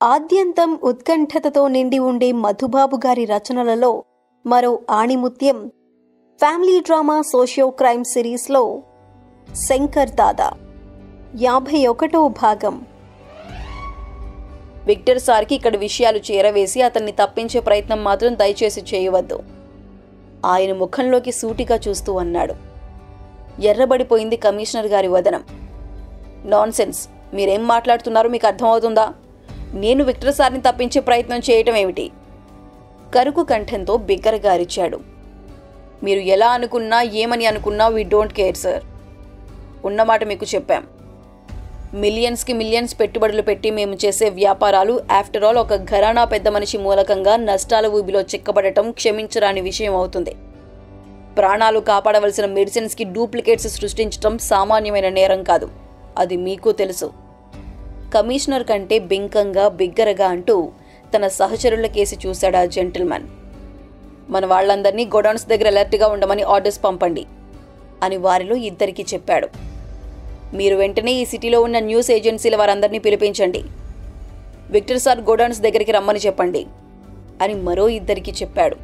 ఆద్యంతం ఉత్కంఠతతో నిండి ఉండే మధుబాబు గారి రచనలలో మరో ఆణిముత్యం ఫ్యామిలీ డ్రామా సోషియో క్రైమ్ సిరీస్లో శంకర్ దాదా యాభై ఒకటో భాగం విక్టర్ సార్కి ఇక్కడ విషయాలు చేరవేసి అతన్ని తప్పించే ప్రయత్నం మాత్రం దయచేసి చేయవద్దు ఆయన ముఖంలోకి సూటిగా చూస్తూ అన్నాడు ఎర్రబడిపోయింది కమిషనర్ గారి వదనం నాన్సెన్స్ మీరేం మాట్లాడుతున్నారో మీకు అర్థమవుతుందా నేను విక్టర్ సార్ని తప్పించే ప్రయత్నం చేయటం ఏమిటి కరుకు కంఠంతో బిగ్గరగారిచ్చాడు మీరు ఎలా అనుకున్నా ఏమని అనుకున్నా వీ డోంట్ కేర్ సార్ ఉన్నమాట మీకు చెప్పాం మిలియన్స్కి మిలియన్స్ పెట్టుబడులు పెట్టి మేము చేసే వ్యాపారాలు ఆఫ్టర్ ఆల్ ఒక ఘరానా పెద్ద మనిషి మూలకంగా నష్టాల ఊబిలో చిక్కబడటం క్షమించరాని విషయం అవుతుంది ప్రాణాలు కాపాడవలసిన మెడిసిన్స్కి డూప్లికేట్స్ సృష్టించటం సామాన్యమైన నేరం కాదు అది మీకు తెలుసు కమిషనర్ కంటే బింకంగా బిగ్గరగా అంటూ తన సహచరుల కేసి చూశాడు ఆ జెంటిల్మన్ మన వాళ్ళందరినీ గొడౌన్స్ దగ్గర అలర్ట్గా ఉండమని ఆర్డర్స్ పంపండి అని వారిలో ఇద్దరికి చెప్పాడు మీరు వెంటనే ఈ సిటీలో ఉన్న న్యూస్ ఏజెన్సీల వారందరినీ పిలిపించండి విక్టర్ సార్ గోడౌన్స్ దగ్గరికి రమ్మని చెప్పండి అని మరో ఇద్దరికి చెప్పాడు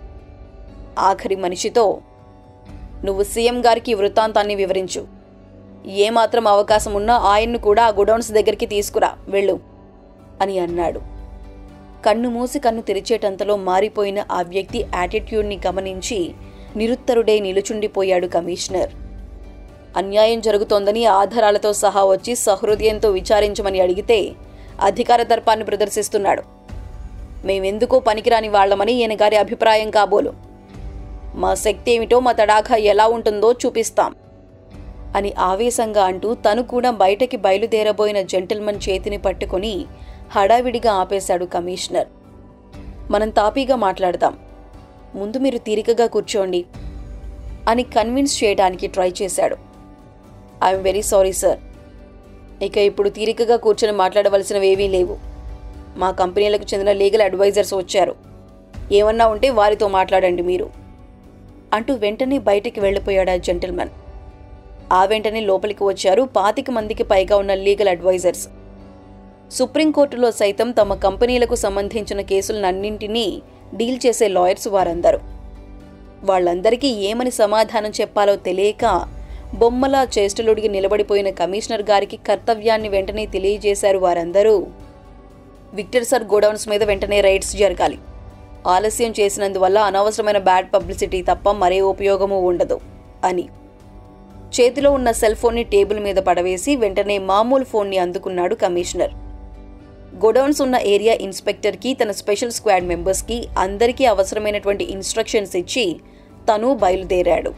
ఆఖరి మనిషితో నువ్వు సీఎం గారికి ఈ వృత్తాంతాన్ని వివరించు ఏమాత్రం అవకాశం ఉన్నా ఆయన్ను కూడా ఆ గోడౌన్స్ దగ్గరికి తీసుకురా వెళ్ళు అని అన్నాడు కన్ను మూసి కన్ను తెరిచేటంతలో మారిపోయిన ఆ వ్యక్తి యాటిట్యూడ్ని గమనించి నిరుత్తరుడై నిలుచుండిపోయాడు కమిషనర్ అన్యాయం జరుగుతోందని ఆధారాలతో సహా వచ్చి సహృదయంతో విచారించమని అడిగితే అధికార దర్పాన్ని ప్రదర్శిస్తున్నాడు మేమెందుకో పనికిరాని వాళ్లమని ఈయన గారి అభిప్రాయం కాబోలు మా శక్తి ఏమిటో మా తడాఖా ఎలా ఉంటుందో చూపిస్తాం అని ఆవేశంగా అంటూ తను కూడా బయటకి బయలుదేరబోయిన జెంటిల్మన్ చేతిని పట్టుకొని హడావిడిగా ఆపేశాడు కమిషనర్ మనం తాపీగా మాట్లాడదాం ముందు మీరు తీరికగా కూర్చోండి అని కన్విన్స్ చేయడానికి ట్రై చేశాడు ఐఎమ్ వెరీ సారీ సార్ ఇక ఇప్పుడు తీరికగా కూర్చొని మాట్లాడవలసినవేవీ లేవు మా కంపెనీలకు చెందిన లీగల్ అడ్వైజర్స్ వచ్చారు ఏమన్నా ఉంటే వారితో మాట్లాడండి మీరు అంటూ వెంటనే బయటికి వెళ్ళిపోయాడు ఆ జెంటిల్మన్ ఆ వెంటనే లోపలికి వచ్చారు పాతిక మందికి పైగా ఉన్న లీగల్ అడ్వైజర్స్ సుప్రీంకోర్టులో సైతం తమ కంపెనీలకు సంబంధించిన కేసులన్నింటినీ డీల్ చేసే లాయర్స్ వారందరూ వాళ్ళందరికీ ఏమని సమాధానం చెప్పాలో తెలియక బొమ్మలా చేష్టలుడిగి నిలబడిపోయిన కమిషనర్ గారికి కర్తవ్యాన్ని వెంటనే తెలియజేశారు వారందరూ విక్టర్ సార్ గోడౌన్స్ మీద వెంటనే రైడ్స్ జరగాలి ఆలస్యం చేసినందువల్ల అనవసరమైన బ్యాడ్ పబ్లిసిటీ తప్ప మరే ఉపయోగము ఉండదు అని చేతిలో ఉన్న సెల్ ఫోన్ని టేబుల్ మీద పడవేసి వెంటనే మామూలు ఫోన్ని అందుకున్నాడు కమిషనర్ గోడౌన్స్ ఉన్న ఏరియా ఇన్స్పెక్టర్కి తన స్పెషల్ స్క్వాడ్ మెంబర్స్కి అందరికీ అవసరమైనటువంటి ఇన్స్ట్రక్షన్స్ ఇచ్చి తను బయలుదేరాడు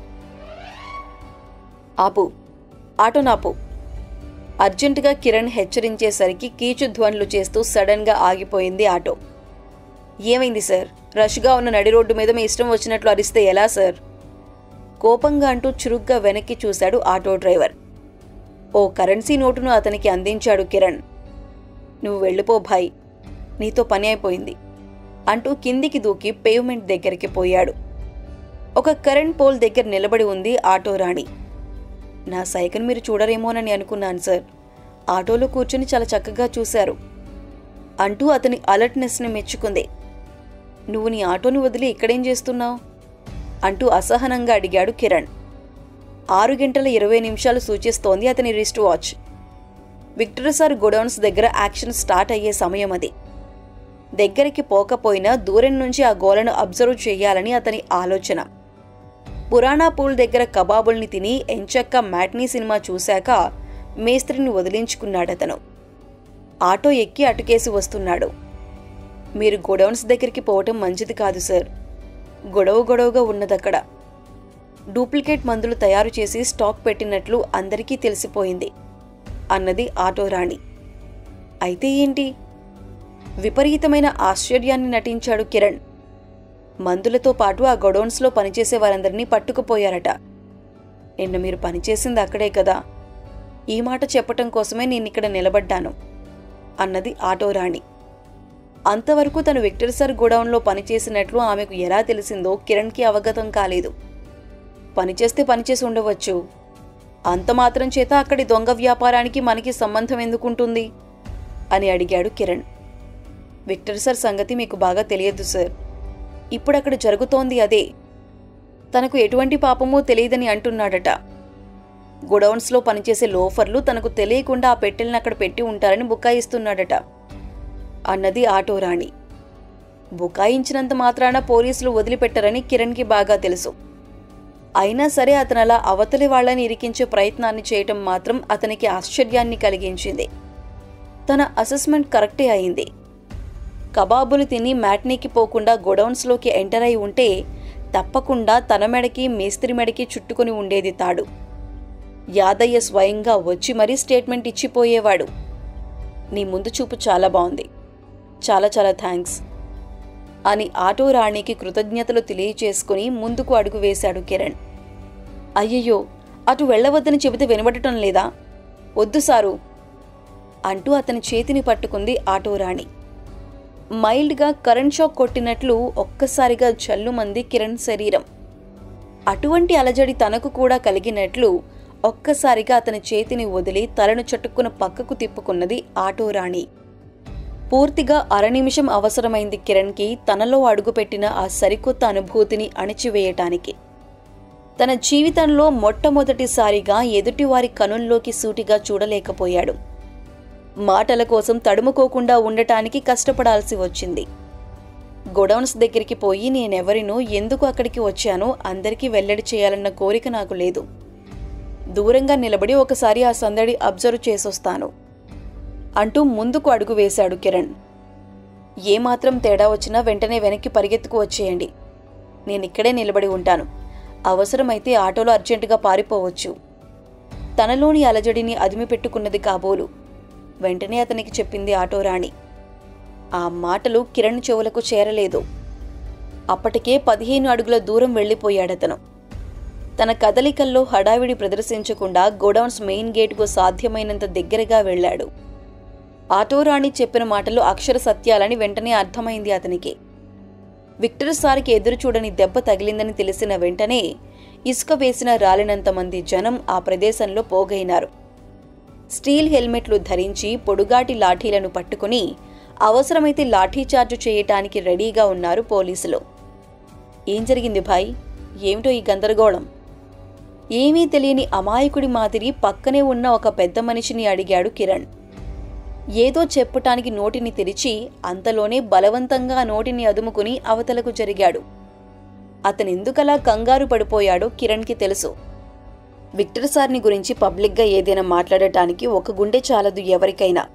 ఆపు ఆటో నాపు అర్జెంటుగా కిరణ్ హెచ్చరించేసరికి కీచు ధ్వనులు చేస్తూ సడన్గా ఆగిపోయింది ఆటో ఏమైంది సార్ రష్గా ఉన్న నడి రోడ్డు మీద మీ ఇష్టం వచ్చినట్లు అరిస్తే ఎలా సార్ కోపంగా అంటూ చురుగ్గా వెనక్కి చూశాడు ఆటో డ్రైవర్ ఓ కరెన్సీ నోటును అతనికి అందించాడు కిరణ్ నువ్వు వెళ్ళిపో భాయ్ నీతో పని అయిపోయింది అంటూ కిందికి దూకి పేవ్మెంట్ దగ్గరికి పోయాడు ఒక కరెంట్ పోల్ దగ్గర నిలబడి ఉంది ఆటో రాణి నా సైకిల్ మీరు చూడరేమోనని అనుకున్నాను సార్ ఆటోలో కూర్చుని చాలా చక్కగా చూశారు అంటూ అతని అలర్ట్నెస్ని మెచ్చుకుంది నువ్వు నీ ఆటోను వదిలి ఇక్కడేం చేస్తున్నావు అంటూ అసహనంగా అడిగాడు కిరణ్ ఆరు గంటల ఇరవై నిమిషాలు సూచిస్తోంది అతని wrist watch Victor sir godowns దగ్గర యాక్షన్ స్టార్ట్ అయ్యే సమయం అది దగ్గరికి పోకపోయినా దూరం నుంచి ఆ గోలను అబ్జర్వ్ చేయాలని అతని ఆలోచన పురాణా పూల్ దగ్గర కబాబుల్ని తిని ఎంచక్క మ్యాట్నీ సినిమా చూశాక మేస్త్రిని వదిలించుకున్నాడతను ఆటో ఎక్కి అటుకేసి వస్తున్నాడు మీరు గోడౌన్స్ దగ్గరికి పోవటం మంచిది కాదు సార్ గొడవ గొడవగా ఉన్నదక్కడ డూప్లికేట్ మందులు తయారు చేసి స్టాక్ పెట్టినట్లు అందరికీ తెలిసిపోయింది అన్నది ఆటో రాణి అయితే ఏంటి విపరీతమైన ఆశ్చర్యాన్ని నటించాడు కిరణ్ మందులతో పాటు ఆ గొడౌన్స్లో పనిచేసే వారందరినీ పట్టుకుపోయారట నిన్న మీరు పనిచేసింది అక్కడే కదా ఈ మాట చెప్పటం కోసమే నేనిక్కడ నిలబడ్డాను అన్నది ఆటో రాణి అంతవరకు తను విక్టర్ సార్ గోడౌన్లో పనిచేసినట్లు ఆమెకు ఎలా తెలిసిందో కిరణ్కి అవగతం కాలేదు పనిచేస్తే పనిచేసి ఉండవచ్చు అంత మాత్రం చేత అక్కడి దొంగ వ్యాపారానికి మనకి సంబంధం ఎందుకుంటుంది అని అడిగాడు కిరణ్ విక్టర్ సార్ సంగతి మీకు బాగా తెలియదు సార్ ఇప్పుడు అక్కడ జరుగుతోంది అదే తనకు ఎటువంటి పాపమో తెలియదని అంటున్నాడట గొడౌన్స్లో పనిచేసే లోఫర్లు తనకు తెలియకుండా ఆ పెట్టెల్ని అక్కడ పెట్టి ఉంటారని బుకాయిస్తున్నాడట అన్నది ఆటో రాణి బుకాయించినంత మాత్రాన పోలీసులు వదిలిపెట్టరని కిరణ్కి బాగా తెలుసు అయినా సరే అతను అలా అవతలి వాళ్ళని ఇరికించే ప్రయత్నాన్ని చేయటం మాత్రం అతనికి ఆశ్చర్యాన్ని కలిగించింది తన అసెస్మెంట్ కరెక్టే అయింది కబాబులు తిని మ్యాట్నీకి పోకుండా గొడౌన్స్లోకి ఎంటర్ అయి ఉంటే తప్పకుండా తన మెడకి మేస్త్రి మెడకి చుట్టుకుని ఉండేది తాడు యాదయ్య స్వయంగా వచ్చి మరీ స్టేట్మెంట్ ఇచ్చిపోయేవాడు నీ ముందు చూపు చాలా బాగుంది చాలా చాలా థ్యాంక్స్ అని ఆటో రాణికి కృతజ్ఞతలు తెలియచేసుకుని ముందుకు అడుగు వేశాడు కిరణ్ అయ్యయ్యో అటు వెళ్ళవద్దని చెబితే వినబడటం లేదా వద్దు సారు అంటూ అతని చేతిని పట్టుకుంది ఆటో రాణి మైల్డ్గా కరెంట్ షాక్ కొట్టినట్లు ఒక్కసారిగా జల్లుమంది కిరణ్ శరీరం అటువంటి అలజడి తనకు కూడా కలిగినట్లు ఒక్కసారిగా అతని చేతిని వదిలి తలను చటుక్కున పక్కకు తిప్పుకున్నది ఆటో రాణి పూర్తిగా అరనిమిషం అవసరమైంది కిరణ్కి తనలో అడుగుపెట్టిన ఆ సరికొత్త అనుభూతిని అణిచివేయటానికి తన జీవితంలో మొట్టమొదటిసారిగా ఎదుటివారి కనుల్లోకి సూటిగా చూడలేకపోయాడు మాటల కోసం తడుముకోకుండా ఉండటానికి కష్టపడాల్సి వచ్చింది గొడౌన్స్ దగ్గరికి పోయి నేనెవరినో ఎందుకు అక్కడికి వచ్చానో అందరికీ వెల్లడి చేయాలన్న కోరిక నాకు లేదు దూరంగా నిలబడి ఒకసారి ఆ సందడి అబ్జర్వ్ చేసొస్తాను అంటూ ముందుకు అడుగు వేశాడు కిరణ్ ఏమాత్రం తేడా వచ్చినా వెంటనే వెనక్కి పరిగెత్తుకు వచ్చేయండి నేనిక్కడే నిలబడి ఉంటాను అవసరమైతే ఆటోలో అర్జెంటుగా పారిపోవచ్చు తనలోని అలజడిని అదిమి పెట్టుకున్నది కాబోలు వెంటనే అతనికి చెప్పింది ఆటో రాణి ఆ మాటలు కిరణ్ చెవులకు చేరలేదు అప్పటికే పదిహేను అడుగుల దూరం వెళ్ళిపోయాడతను తన కదలికల్లో హడావిడి ప్రదర్శించకుండా గోడౌన్స్ మెయిన్ గేటుకు సాధ్యమైనంత దగ్గరగా వెళ్ళాడు ఆటోరాణి చెప్పిన మాటలు అక్షర సత్యాలని వెంటనే అర్థమైంది అతనికి విక్టర్ సార్కి ఎదురు చూడని దెబ్బ తగిలిందని తెలిసిన వెంటనే ఇసుక వేసిన రాలినంత మంది జనం ఆ ప్రదేశంలో పోగైనారు స్టీల్ హెల్మెట్లు ధరించి పొడుగాటి లాఠీలను పట్టుకుని అవసరమైతే లాఠీచార్జు చేయటానికి రెడీగా ఉన్నారు పోలీసులు ఏం జరిగింది భాయ్ ఏమిటో ఈ గందరగోళం ఏమీ తెలియని అమాయకుడి మాదిరి పక్కనే ఉన్న ఒక పెద్ద మనిషిని అడిగాడు కిరణ్ ఏదో చెప్పటానికి నోటిని తెరిచి అంతలోనే బలవంతంగా ఆ నోటిని అదుముకుని అవతలకు జరిగాడు అతనెందుకలా కంగారు పడిపోయాడో కిరణ్కి తెలుసు విక్టర్ సార్ని గురించి పబ్లిక్గా ఏదైనా మాట్లాడటానికి ఒక గుండె చాలదు ఎవరికైనా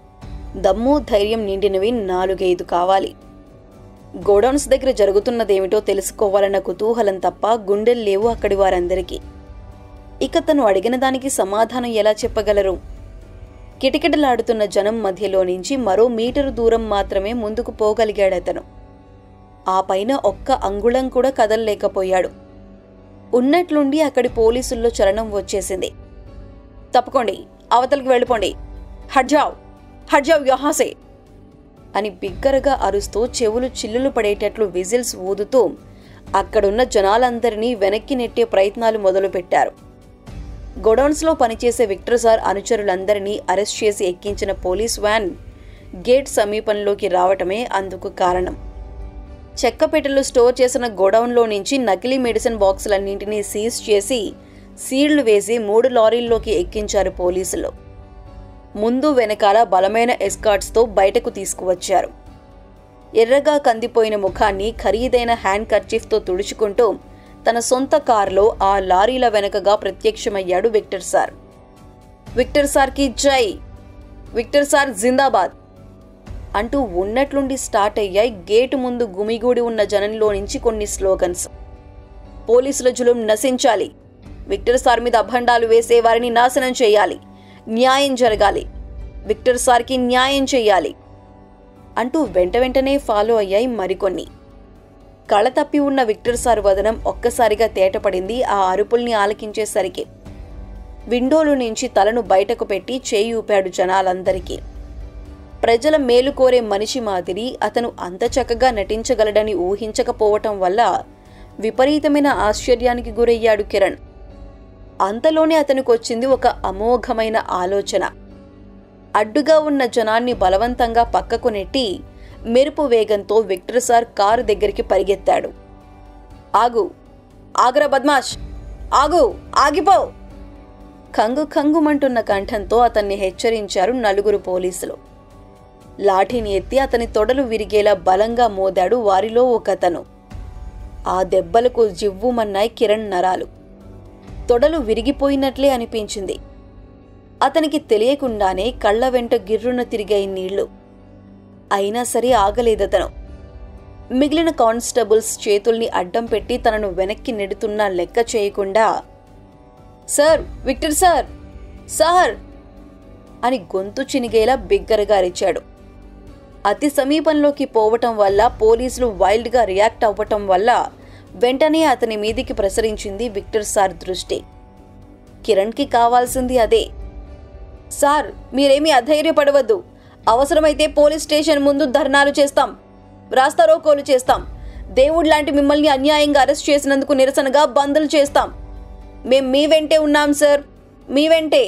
దమ్ము ధైర్యం నిండినవి నాలుగైదు కావాలి గోడౌన్స్ దగ్గర జరుగుతున్నదేమిటో తెలుసుకోవాలన్న కుతూహలం తప్ప గుండెలు లేవు అక్కడి వారందరికీ ఇక తను అడిగిన దానికి సమాధానం ఎలా చెప్పగలరు కిటకిటలాడుతున్న జనం మధ్యలో నుంచి మరో మీటరు దూరం మాత్రమే ముందుకు పోగలిగాడతను ఆ పైన ఒక్క అంగుళం కూడా కదలలేకపోయాడు ఉన్నట్లుండి అక్కడి పోలీసుల్లో చలనం వచ్చేసింది తప్పుకోండి అవతలికి వెళ్ళిపోండి హడ్జావ్ హడ్జావ్ యహాసే అని బిగ్గరగా అరుస్తూ చెవులు చిల్లులు పడేటట్లు విజిల్స్ ఊదుతూ అక్కడున్న జనాలందరినీ వెనక్కి నెట్టే ప్రయత్నాలు మొదలుపెట్టారు గొడౌన్స్లో పనిచేసే విక్టర్ సార్ అనుచరులందరినీ అరెస్ట్ చేసి ఎక్కించిన పోలీస్ వ్యాన్ గేట్ సమీపంలోకి రావటమే అందుకు కారణం చెక్కపెట్టెలు స్టోర్ చేసిన గోడౌన్లో నుంచి నకిలీ మెడిసిన్ బాక్సులన్నింటినీ సీజ్ చేసి సీళ్లు వేసి మూడు లారీల్లోకి ఎక్కించారు పోలీసులు ముందు వెనకాల బలమైన ఎస్కాట్స్తో బయటకు తీసుకువచ్చారు ఎర్రగా కందిపోయిన ముఖాన్ని ఖరీదైన హ్యాండ్ కర్చీఫ్తో తుడుచుకుంటూ తన సొంత కారులో ఆ లారీల వెనకగా ప్రత్యక్షమయ్యాడు విక్టర్ సార్ విక్టర్ సార్కి జై విక్టర్ సార్ జిందాబాద్ అంటూ ఉన్నట్లుండి స్టార్ట్ అయ్యాయి గేటు ముందు గుమిగూడి ఉన్న జనంలో నుంచి కొన్ని స్లోగన్స్ పోలీసుల జులుం నశించాలి విక్టర్ సార్ మీద అభండాలు వేసే వారిని నాశనం చేయాలి న్యాయం జరగాలి విక్టర్ సార్కి న్యాయం చేయాలి అంటూ వెంట వెంటనే ఫాలో అయ్యాయి మరికొన్ని కళ తప్పి ఉన్న విక్టర్ సార్ వదనం ఒక్కసారిగా తేటపడింది ఆ అరుపుల్ని ఆలకించేసరికి విండోలు నుంచి తలను బయటకు పెట్టి చేయి ఊపాడు జనాలందరికీ ప్రజల మేలు కోరే మనిషి మాదిరి అతను అంత చక్కగా నటించగలడని ఊహించకపోవటం వల్ల విపరీతమైన ఆశ్చర్యానికి గురయ్యాడు కిరణ్ అంతలోనే అతనికి వచ్చింది ఒక అమోఘమైన ఆలోచన అడ్డుగా ఉన్న జనాన్ని బలవంతంగా పక్కకు నెట్టి మెరుపు వేగంతో విక్టర్ సార్ కారు దగ్గరికి పరిగెత్తాడు ఆగు ఆగ్రా బద్మాష్ ఆగు ఆగిపో కంగు కంగుమంటున్న కంఠంతో అతన్ని హెచ్చరించారు నలుగురు పోలీసులు లాఠీని ఎత్తి అతని తొడలు విరిగేలా బలంగా మోదాడు వారిలో ఒకతను ఆ దెబ్బలకు జివ్వుమన్నాయి కిరణ్ నరాలు తొడలు విరిగిపోయినట్లే అనిపించింది అతనికి తెలియకుండానే కళ్ళ వెంట గిర్రున తిరిగాయి నీళ్లు అయినా సరే ఆగలేదతను మిగిలిన కానిస్టేబుల్స్ చేతుల్ని అడ్డం పెట్టి తనను వెనక్కి నెడుతున్నా లెక్క చేయకుండా సార్ విక్టర్ సార్ సార్ అని గొంతు చినిగేలా బిగ్గరగా అరిచాడు అతి సమీపంలోకి పోవటం వల్ల పోలీసులు వైల్డ్గా రియాక్ట్ అవ్వటం వల్ల వెంటనే అతని మీదికి ప్రసరించింది విక్టర్ సార్ దృష్టి కిరణ్కి కావాల్సింది అదే సార్ మీరేమీ అధైర్యపడవద్దు అవసరమైతే పోలీస్ స్టేషన్ ముందు ధర్నాలు చేస్తాం రాస్తారోకోలు చేస్తాం దేవుడు లాంటి మిమ్మల్ని అన్యాయంగా అరెస్ట్ చేసినందుకు నిరసనగా బందులు చేస్తాం మేం మీ వెంటే ఉన్నాం సార్ మీ వెంటే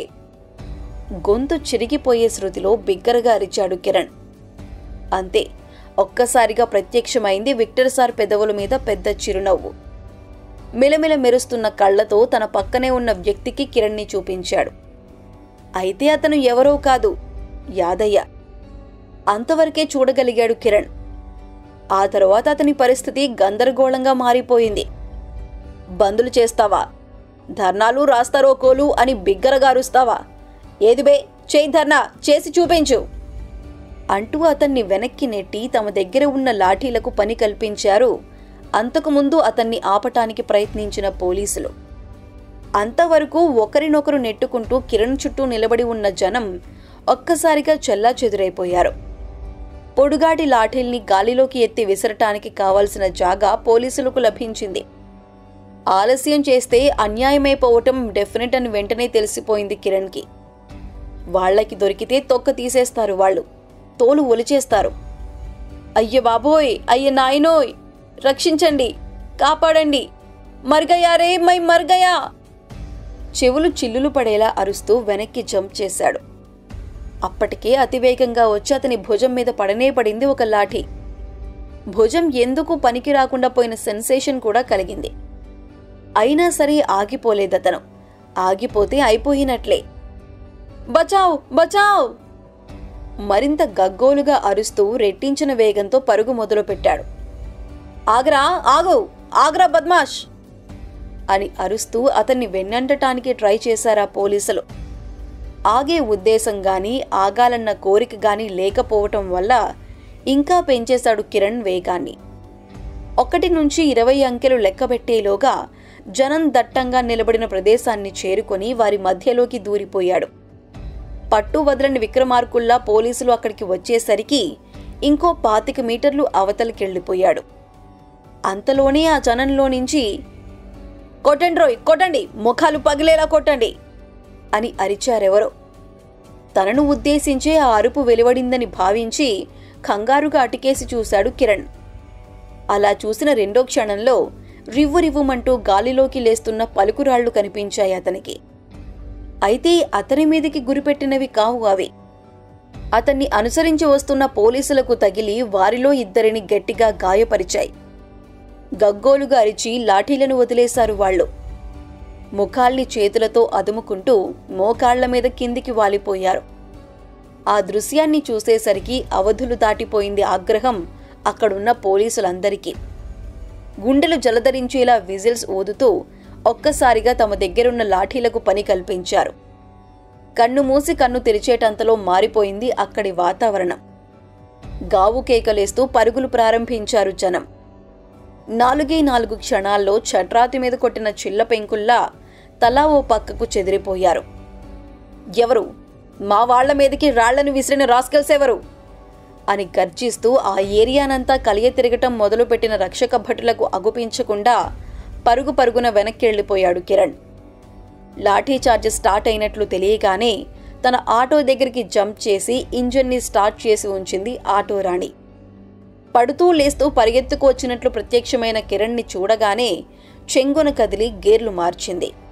గొంతు చిరిగిపోయే శృతిలో బిగ్గరగా అరిచాడు కిరణ్ అంతే ఒక్కసారిగా ప్రత్యక్షమైంది విక్టర్ సార్ పెదవుల మీద పెద్ద చిరునవ్వు మిలమిల మెరుస్తున్న కళ్ళతో తన పక్కనే ఉన్న వ్యక్తికి కిరణ్ని చూపించాడు అయితే అతను ఎవరో కాదు యాదయ్య అంతవరకే చూడగలిగాడు కిరణ్ ఆ తర్వాత అతని పరిస్థితి గందరగోళంగా మారిపోయింది బందులు చేస్తావా ధర్నాలు రాస్తారోకోలు అని బిగ్గరగా అరుస్తావా ఏది బే చేయి ధర్నా చేసి చూపించు అంటూ అతన్ని వెనక్కి నెట్టి తమ దగ్గర ఉన్న లాఠీలకు పని కల్పించారు అంతకుముందు అతన్ని ఆపటానికి ప్రయత్నించిన పోలీసులు అంతవరకు ఒకరినొకరు నెట్టుకుంటూ కిరణ్ చుట్టూ నిలబడి ఉన్న జనం ఒక్కసారిగా చెల్లా చెదురైపోయారు పొడుగాటి లాఠీల్ని గాలిలోకి ఎత్తి విసరటానికి కావలసిన జాగా పోలీసులకు లభించింది ఆలస్యం చేస్తే అన్యాయమైపోవటం డెఫినెట్ అని వెంటనే తెలిసిపోయింది కిరణ్కి వాళ్ళకి దొరికితే తొక్క తీసేస్తారు వాళ్ళు తోలు ఒలిచేస్తారు అయ్య బాబోయ్ అయ్య నాయనోయ్ రక్షించండి కాపాడండి మర్గయారే మై మర్గయా చెవులు చిల్లులు పడేలా అరుస్తూ వెనక్కి జంప్ చేశాడు అప్పటికే అతివేగంగా వచ్చి అతని భుజం మీద పడనే పడింది ఒక లాఠీ భుజం ఎందుకు పనికి రాకుండా పోయిన సెన్సేషన్ కూడా కలిగింది అయినా సరే ఆగిపోలేదతను ఆగిపోతే అయిపోయినట్లే బచావ్ బచావ్ మరింత గగ్గోలుగా అరుస్తూ రెట్టించిన వేగంతో పరుగు మొదలుపెట్టాడు ఆగ్రా ఆగు ఆగ్రా బద్మాష్ అని అరుస్తూ అతన్ని వెన్నంటటానికి ట్రై చేశారా పోలీసులు ఆగే ఉద్దేశం గాని ఆగాలన్న కోరిక గాని లేకపోవటం వల్ల ఇంకా పెంచేశాడు కిరణ్ వేగాన్ని ఒకటి నుంచి ఇరవై అంకెలు లెక్కబెట్టేలోగా జనం దట్టంగా నిలబడిన ప్రదేశాన్ని చేరుకొని వారి మధ్యలోకి దూరిపోయాడు పట్టు వదలని విక్రమార్కుల్లా పోలీసులు అక్కడికి వచ్చేసరికి ఇంకో పాతిక మీటర్లు అవతలికెళ్ళిపోయాడు అంతలోనే ఆ జనంలో నుంచి కొట్టండి రోయ్ కొట్టండి ముఖాలు పగిలేలా కొట్టండి అని అరిచారెవరో తనను ఉద్దేశించే ఆ అరుపు వెలువడిందని భావించి కంగారుగా అటికేసి చూశాడు కిరణ్ అలా చూసిన రెండో క్షణంలో రివ్వు రివ్వుమంటూ గాలిలోకి లేస్తున్న పలుకురాళ్లు కనిపించాయి అతనికి అయితే అతని మీదికి గురిపెట్టినవి కావు అవి అతన్ని అనుసరించి వస్తున్న పోలీసులకు తగిలి వారిలో ఇద్దరిని గట్టిగా గాయపరిచాయి గగ్గోలుగా అరిచి లాఠీలను వదిలేశారు వాళ్ళు ముఖాల్ని చేతులతో అదుముకుంటూ మోకాళ్ల మీద కిందికి వాలిపోయారు ఆ దృశ్యాన్ని చూసేసరికి అవధులు దాటిపోయింది ఆగ్రహం అక్కడున్న పోలీసులందరికీ గుండెలు జలధరించేలా విజిల్స్ ఊదుతూ ఒక్కసారిగా తమ దగ్గరున్న లాఠీలకు పని కల్పించారు కన్ను మూసి కన్ను తెరిచేటంతలో మారిపోయింది అక్కడి వాతావరణం గావు కేకలేస్తూ పరుగులు ప్రారంభించారు జనం నాలుగే నాలుగు క్షణాల్లో చట్రాతి మీద కొట్టిన చిల్ల పెంకుల్లా తలా ఓ పక్కకు చెదిరిపోయారు ఎవరు మా వాళ్ల మీదకి రాళ్లను విసిరిన రాస్కెల్స్ ఎవరు అని గర్జిస్తూ ఆ ఏరియానంతా కలియ తిరగటం మొదలుపెట్టిన రక్షక భటులకు అగుపించకుండా పరుగు పరుగున వెనక్కి వెళ్ళిపోయాడు కిరణ్ లాఠీ చార్జ్ స్టార్ట్ అయినట్లు తెలియగానే తన ఆటో దగ్గరికి జంప్ చేసి ఇంజన్ని స్టార్ట్ చేసి ఉంచింది ఆటో రాణి పడుతూ లేస్తూ పరిగెత్తుకు వచ్చినట్లు ప్రత్యక్షమైన కిరణ్ని చూడగానే చెంగున కదిలి గేర్లు మార్చింది